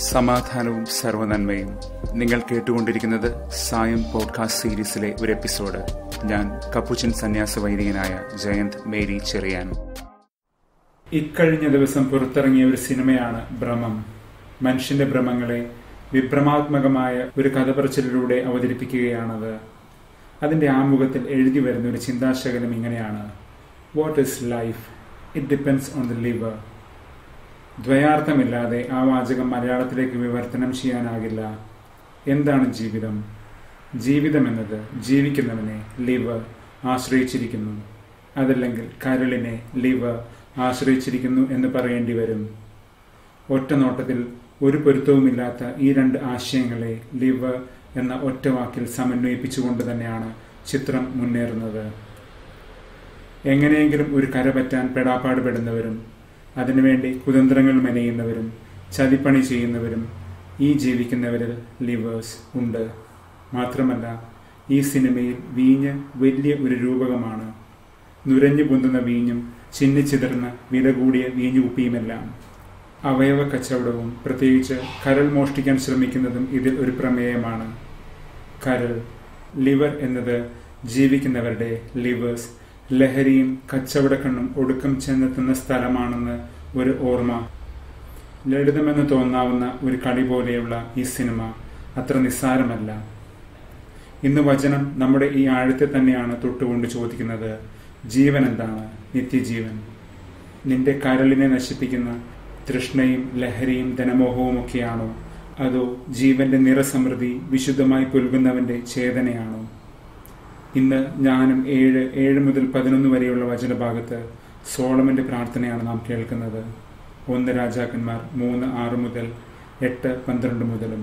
സമാധാനവും സർവനന്മയും നിങ്ങൾ കേട്ടുകൊണ്ടിരിക്കുന്നത് സായം പോഡ്കാസ്റ്റ് സീരീസിലെ ഒരു എപ്പിസോഡ് ഞാൻ കപ്പുച്ചൻ സന്യാസ വൈദികനായ ജയന്ത് മേരി ചെറിയാൻ ഇക്കഴിഞ്ഞ ദിവസം പുറത്തിറങ്ങിയ ഒരു സിനിമയാണ് ഭ്രമം മനുഷ്യന്റെ ഭ്രമങ്ങളെ വിഭ്രമാത്മകമായ ഒരു കഥ പറച്ചിലൂടെ അവതരിപ്പിക്കുകയാണത് അതിന്റെ ആമുഖത്തിൽ എഴുതി വരുന്ന ഒരു ചിന്താശകലം ഇങ്ങനെയാണ് what is life it depends on the liver ദ്വയാർത്ഥമില്ലാതെ ആ വാചകം മലയാളത്തിലേക്ക് വിവർത്തനം ചെയ്യാനാകില്ല എന്താണ് ജീവിതം ജീവിതം എന്നത് ജീവിക്കുന്നവനെ ലിവർ ആശ്രയിച്ചിരിക്കുന്നു അതല്ലെങ്കിൽ കരളിനെ ലിവർ ആശ്രയിച്ചിരിക്കുന്നു എന്ന് പറയേണ്ടി വരും ഒറ്റ നോട്ടത്തിൽ ഒരു പൊരുത്തവുമില്ലാത്ത ഈ രണ്ട് ആശയങ്ങളെ ലിവർ എന്ന ഒറ്റ വാക്കിൽ സമന്വയിപ്പിച്ചുകൊണ്ട് തന്നെയാണ് ചിത്രം മുന്നേറുന്നത് എങ്ങനെയെങ്കിലും ഒരു കര പറ്റാൻ പെടാപ്പാട് പെടുന്നവരും അതിനുവേണ്ടി കുതന്ത്രങ്ങൾ മെനയുന്നവരും ചതിപ്പണി ചെയ്യുന്നവരും ഈ ജീവിക്കുന്നവരിൽ ലിവേഴ്സ് ഉണ്ട് മാത്രമല്ല ഈ സിനിമയിൽ വീഞ്ഞ് വലിയ ഒരു രൂപകമാണ് നുരഞ്ഞു പൊന്തുന്ന വീഞ്ഞും ചിന്നിച്ചിതർന്ന വില കൂടിയ വീഞ്ഞു കുപ്പിയുമെല്ലാം അവയവ കച്ചവടവും പ്രത്യേകിച്ച് കരൾ മോഷ്ടിക്കാൻ ശ്രമിക്കുന്നതും ഇതിൽ ഒരു പ്രമേയമാണ് കരൾ ലിവർ എന്നത് ജീവിക്കുന്നവരുടെ ലിവേഴ്സ് ലഹരിയും കച്ചവടക്കണ്ണും ഒടുക്കം ചെന്നെത്തുന്ന സ്ഥലമാണെന്ന് ഒരു ഓർമ്മ ലളിതമെന്ന് തോന്നാവുന്ന ഒരു കളി പോലെയുള്ള ഈ സിനിമ അത്ര നിസ്സാരമല്ല ഇന്ന് വചനം നമ്മുടെ ഈ ആഴത്തെ തന്നെയാണ് തൊട്ടുകൊണ്ട് ചോദിക്കുന്നത് ജീവൻ എന്താണ് നിത്യജീവൻ നിന്റെ കരളിനെ നശിപ്പിക്കുന്ന തൃഷ്ണയും ലഹരിയും ധനമോഹവും ഒക്കെയാണോ അതോ ജീവന്റെ നിറസമൃദ്ധി വിശുദ്ധമായി പുൽകുന്നവന്റെ ചേതനയാണോ ഇന്ന് ഞാനും ഏഴ് ഏഴ് മുതൽ പതിനൊന്ന് വരെയുള്ള വചനഭാഗത്ത് സോളമന്റെ പ്രാർത്ഥനയാണ് നാം കേൾക്കുന്നത് ഒന്ന് രാജാക്കന്മാർ മൂന്ന് ആറ് മുതൽ എട്ട് പന്ത്രണ്ട് മുതലും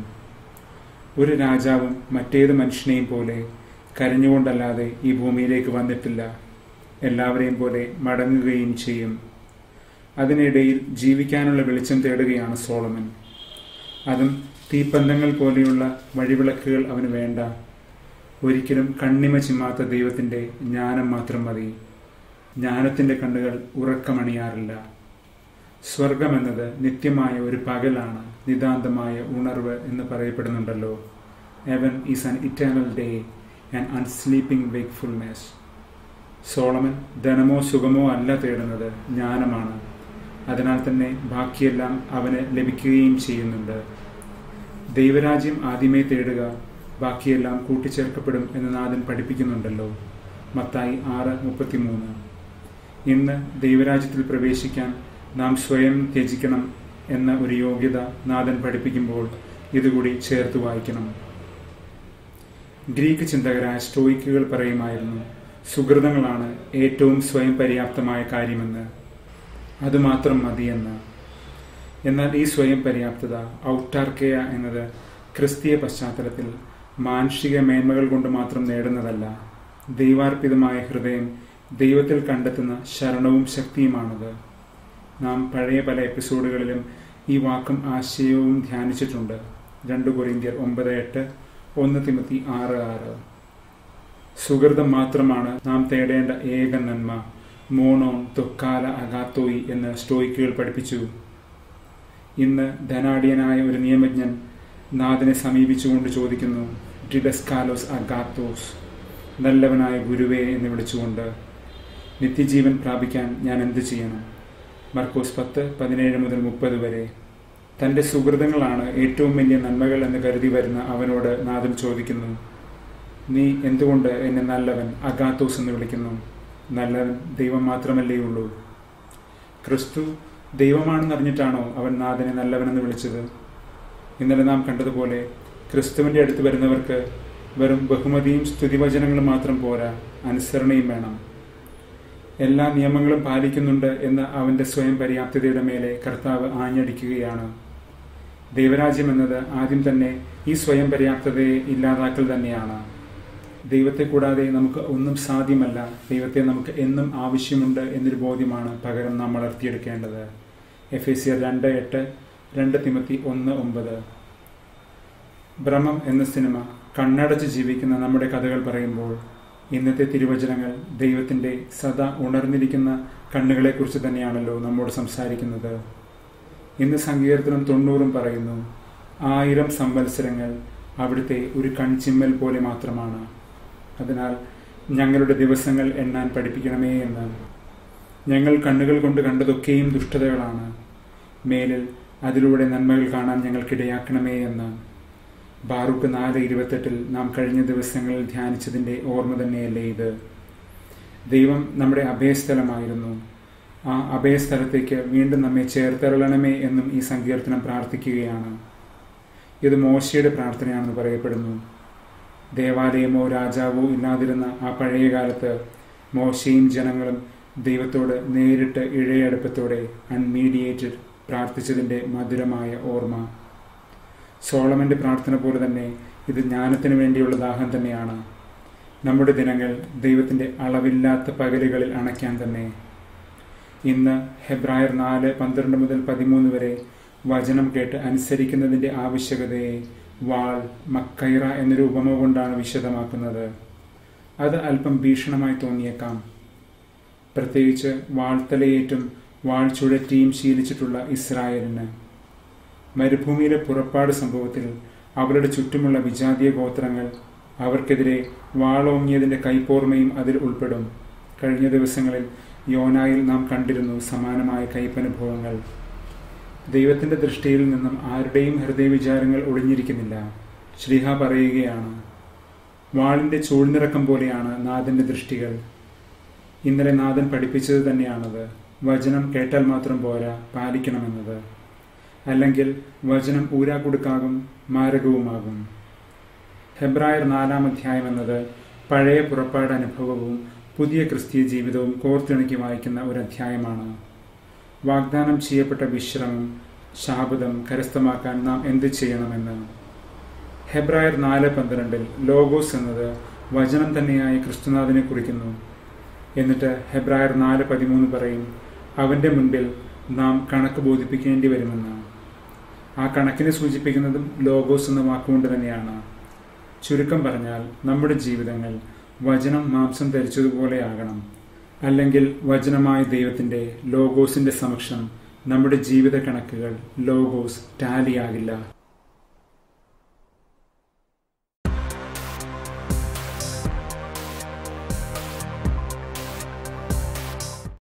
ഒരു രാജാവും മറ്റേത് മനുഷ്യനെയും പോലെ കരഞ്ഞുകൊണ്ടല്ലാതെ ഈ ഭൂമിയിലേക്ക് വന്നിട്ടില്ല എല്ലാവരെയും പോലെ മടങ്ങുകയും ചെയ്യും അതിനിടയിൽ ജീവിക്കാനുള്ള വെളിച്ചം തേടുകയാണ് സോളമൻ അതും തീപ്പന്തങ്ങൾ പോലെയുള്ള വഴിവിളക്കുകൾ അവന് വേണ്ട ഒരിക്കലും കണ്ണിമ ചിമ്മാത്ത ദൈവത്തിന്റെ ജ്ഞാനം മാത്രം മതി ജ്ഞാനത്തിന്റെ കണ്ണുകൾ ഉറക്കമണിയാറില്ല സ്വർഗമെന്നത് നിത്യമായ ഒരു പകലാണ് നിതാന്തമായ ഉണർവ് എന്ന് പറയപ്പെടുന്നുണ്ടല്ലോ heaven is an eternal day and unsleeping wakefulness Solomon ധനമോ സുഖമോ അല്ല തേടുന്നത് ജ്ഞാനമാണ് അതിനാൽ തന്നെ ബാക്കിയെല്ലാം അവന് ലഭിക്കുകയും ചെയ്യുന്നുണ്ട് ദൈവരാജ്യം ആദ്യമേ തേടുക ബാക്കിയെല്ലാം കൂട്ടിച്ചേർക്കപ്പെടും എന്ന് നാഥൻ പഠിപ്പിക്കുന്നുണ്ടല്ലോ മത്തായി ആറ് മുപ്പത്തിമൂന്ന് ഇന്ന് ദൈവരാജ്യത്തിൽ പ്രവേശിക്കാൻ നാം സ്വയം ത്യജിക്കണം എന്ന ഒരു യോഗ്യത നാഥൻ പഠിപ്പിക്കുമ്പോൾ ഇതുകൂടി ചേർത്ത് വായിക്കണം ഗ്രീക്ക് ചിന്തകരായ സ്റ്റോയിക്കുകൾ പറയുമായിരുന്നു സുഹൃതങ്ങളാണ് ഏറ്റവും സ്വയം പര്യാപ്തമായ കാര്യമെന്ന് അതുമാത്രം മതിയെന്ന് എന്നാൽ ഈ സ്വയം പര്യാപ്തത ഔട്ടാർക്കയ എന്നത് ക്രിസ്തീയ പശ്ചാത്തലത്തിൽ മാനുഷിക മേന്മകൾ കൊണ്ട് മാത്രം നേടുന്നതല്ല ദൈവാർപ്പിതമായ ഹൃദയം ദൈവത്തിൽ കണ്ടെത്തുന്ന ശരണവും ശക്തിയുമാണത് നാം പഴയ പല എപ്പിസോഡുകളിലും ഈ വാക്കും ആശയവും ധ്യാനിച്ചിട്ടുണ്ട് രണ്ട് കൊറിന്ത്യർ ഒമ്പത് എട്ട് ഒന്ന് തിമത്തി ആറ് ആറ് സുഹൃതം മാത്രമാണ് നാം തേടേണ്ട ഏക നന്മ മോണോൺ തൊക്കാല അഗാത്തോയി എന്ന് സ്റ്റോയിക്കുകൾ പഠിപ്പിച്ചു ഇന്ന് ധനാഢ്യനായ ഒരു നിയമജ്ഞൻ നാഥനെ സമീപിച്ചുകൊണ്ട് ചോദിക്കുന്നു ഡിഡസ്കാലോസ് അഗാത്തോസ് നല്ലവനായ ഗുരുവേ എന്ന് വിളിച്ചുകൊണ്ട് നിത്യജീവൻ പ്രാപിക്കാൻ ഞാൻ എന്ത് ചെയ്യണം മർക്കോസ് പത്ത് പതിനേഴ് മുതൽ മുപ്പത് വരെ തന്റെ സുഹൃതങ്ങളാണ് ഏറ്റവും വലിയ നന്മകൾ എന്ന് കരുതി വരുന്ന അവനോട് നാഥൻ ചോദിക്കുന്നു നീ എന്തുകൊണ്ട് എന്നെ നല്ലവൻ അഗാത്തോസ് എന്ന് വിളിക്കുന്നു നല്ലവൻ ദൈവം മാത്രമല്ലേ ഉള്ളൂ ക്രിസ്തു ദൈവമാണെന്നറിഞ്ഞിട്ടാണോ അവൻ നാഥനെ നല്ലവനെന്ന് വിളിച്ചത് ഇന്നലെ നാം കണ്ടതുപോലെ ക്രിസ്തുവിന്റെ അടുത്ത് വരുന്നവർക്ക് വെറും ബഹുമതിയും സ്തുതിവചനങ്ങളും മാത്രം പോരാ അനുസരണയും വേണം എല്ലാ നിയമങ്ങളും പാലിക്കുന്നുണ്ട് എന്ന അവന്റെ സ്വയം പര്യാപ്തതയുടെ മേലെ കർത്താവ് ആഞ്ഞടിക്കുകയാണ് ദൈവരാജ്യം എന്നത് ആദ്യം തന്നെ ഈ സ്വയം പര്യാപ്തതയെ ഇല്ലാതാക്കൽ തന്നെയാണ് ദൈവത്തെ കൂടാതെ നമുക്ക് ഒന്നും സാധ്യമല്ല ദൈവത്തെ നമുക്ക് എന്നും ആവശ്യമുണ്ട് എന്നൊരു ബോധ്യമാണ് പകരം നാം വളർത്തിയെടുക്കേണ്ടത് എഫ് എ സി രണ്ട് എട്ട് രണ്ട് തിമത്തി ഒന്ന് ഒമ്പത് ഭ്രമം എന്ന സിനിമ കണ്ണടച്ച് ജീവിക്കുന്ന നമ്മുടെ കഥകൾ പറയുമ്പോൾ ഇന്നത്തെ തിരുവചനങ്ങൾ ദൈവത്തിന്റെ സദാ ഉണർന്നിരിക്കുന്ന കണ്ണുകളെക്കുറിച്ച് തന്നെയാണല്ലോ നമ്മോട് സംസാരിക്കുന്നത് ഇന്ന് സങ്കീർത്തനം തൊണ്ണൂറും പറയുന്നു ആയിരം സംവത്സരങ്ങൾ അവിടുത്തെ ഒരു കൺചിമ്മൽ പോലെ മാത്രമാണ് അതിനാൽ ഞങ്ങളുടെ ദിവസങ്ങൾ എണ്ണാൻ പഠിപ്പിക്കണമേ എന്ന് ഞങ്ങൾ കണ്ണുകൾ കൊണ്ട് കണ്ടതൊക്കെയും ദുഷ്ടതകളാണ് മേലിൽ അതിലൂടെ നന്മകൾ കാണാൻ ഞങ്ങൾക്കിടയാക്കണമേ എന്ന് ബാറുക്ക് നാല് ഇരുപത്തെട്ടിൽ നാം കഴിഞ്ഞ ദിവസങ്ങളിൽ ധ്യാനിച്ചതിൻ്റെ ഓർമ്മ തന്നെയല്ലേ ഇത് ദൈവം നമ്മുടെ അഭയസ്ഥലമായിരുന്നു ആ അഭയസ്ഥലത്തേക്ക് വീണ്ടും നമ്മെ ചേർത്തരളണമേ എന്നും ഈ സങ്കീർത്തനം പ്രാർത്ഥിക്കുകയാണ് ഇത് മോശയുടെ പ്രാർത്ഥനയാണെന്ന് പറയപ്പെടുന്നു ദേവാലയമോ രാജാവോ ഇല്ലാതിരുന്ന ആ പഴയ കാലത്ത് മോശയും ജനങ്ങളും ദൈവത്തോട് നേരിട്ട് ഇഴയടുപ്പത്തോടെ അൺമീഡിയേറ്റഡ് പ്രാർത്ഥിച്ചതിൻ്റെ മധുരമായ ഓർമ്മ സോളമന്റെ പ്രാർത്ഥന പോലെ തന്നെ ഇത് ജ്ഞാനത്തിന് വേണ്ടിയുള്ള ദാഹം തന്നെയാണ് നമ്മുടെ ദിനങ്ങൾ ദൈവത്തിന്റെ അളവില്ലാത്ത പകലുകളിൽ അണയ്ക്കാൻ തന്നെ ഇന്ന് ഹെബ്രായർ നാല് പന്ത്രണ്ട് മുതൽ പതിമൂന്ന് വരെ വചനം കേട്ട് അനുസരിക്കുന്നതിന്റെ ആവശ്യകതയെ വാൾ മക്കൈറ എന്നൊരു ഉപമ കൊണ്ടാണ് വിശദമാക്കുന്നത് അത് അല്പം ഭീഷണമായി തോന്നിയേക്കാം പ്രത്യേകിച്ച് വാൾത്തലയേറ്റും വാൾ ചുഴറ്റിയും ശീലിച്ചിട്ടുള്ള ഇസ്രായേലിന് മരുഭൂമിയിലെ പുറപ്പാട് സംഭവത്തിൽ അവരുടെ ചുറ്റുമുള്ള വിജാതീയ ഗോത്രങ്ങൾ അവർക്കെതിരെ വാളോങ്ങിയതിന്റെ കൈപ്പോർമയും അതിൽ ഉൾപ്പെടും കഴിഞ്ഞ ദിവസങ്ങളിൽ യോനായിൽ നാം കണ്ടിരുന്നു സമാനമായ കയ്പനുഭവങ്ങൾ ദൈവത്തിന്റെ ദൃഷ്ടിയിൽ നിന്നും ആരുടെയും ഹൃദയവിചാരങ്ങൾ ഒളിഞ്ഞിരിക്കുന്നില്ല ശ്രീഹ പറയുകയാണ് വാളിന്റെ ചൂഴ്നിറക്കം പോലെയാണ് നാഥന്റെ ദൃഷ്ടികൾ ഇന്നലെ നാഥൻ പഠിപ്പിച്ചത് തന്നെയാണത് വചനം കേട്ടാൽ മാത്രം പോരാ പാലിക്കണമെന്നത് അല്ലെങ്കിൽ വചനം ഊരാക്കുടുക്കാകും മാരകവുമാകും ഹെബ്രായർ നാലാം അധ്യായം എന്നത് പഴയ പുറപ്പാട് അനുഭവവും പുതിയ ക്രിസ്തീയ ജീവിതവും കോർത്തിണക്കി വായിക്കുന്ന ഒരു അധ്യായമാണ് വാഗ്ദാനം ചെയ്യപ്പെട്ട വിശ്രമം ശാബദം കരസ്ഥമാക്കാൻ നാം എന്ത് ചെയ്യണമെന്ന് ഹെബ്രായർ നാല് പന്ത്രണ്ടിൽ ലോഗോസ് എന്നത് വചനം തന്നെയായ ക്രിസ്തുനാഥനെ കുറിക്കുന്നു എന്നിട്ട് ഹെബ്രായർ നാല് പതിമൂന്ന് പറയും അവന്റെ മുൻപിൽ നാം കണക്ക് ബോധിപ്പിക്കേണ്ടി വരുമെന്ന് ആ കണക്കിനെ സൂചിപ്പിക്കുന്നതും ലോഗോസ് എന്ന വാക്കുകൊണ്ട് തന്നെയാണ് ചുരുക്കം പറഞ്ഞാൽ നമ്മുടെ ജീവിതങ്ങൾ വചനം മാംസം ധരിച്ചതുപോലെയാകണം അല്ലെങ്കിൽ വചനമായ ദൈവത്തിന്റെ ലോഗോസിന്റെ സമക്ഷം നമ്മുടെ ജീവിത കണക്കുകൾ ലോഗോസ് ടാലിയാകില്ല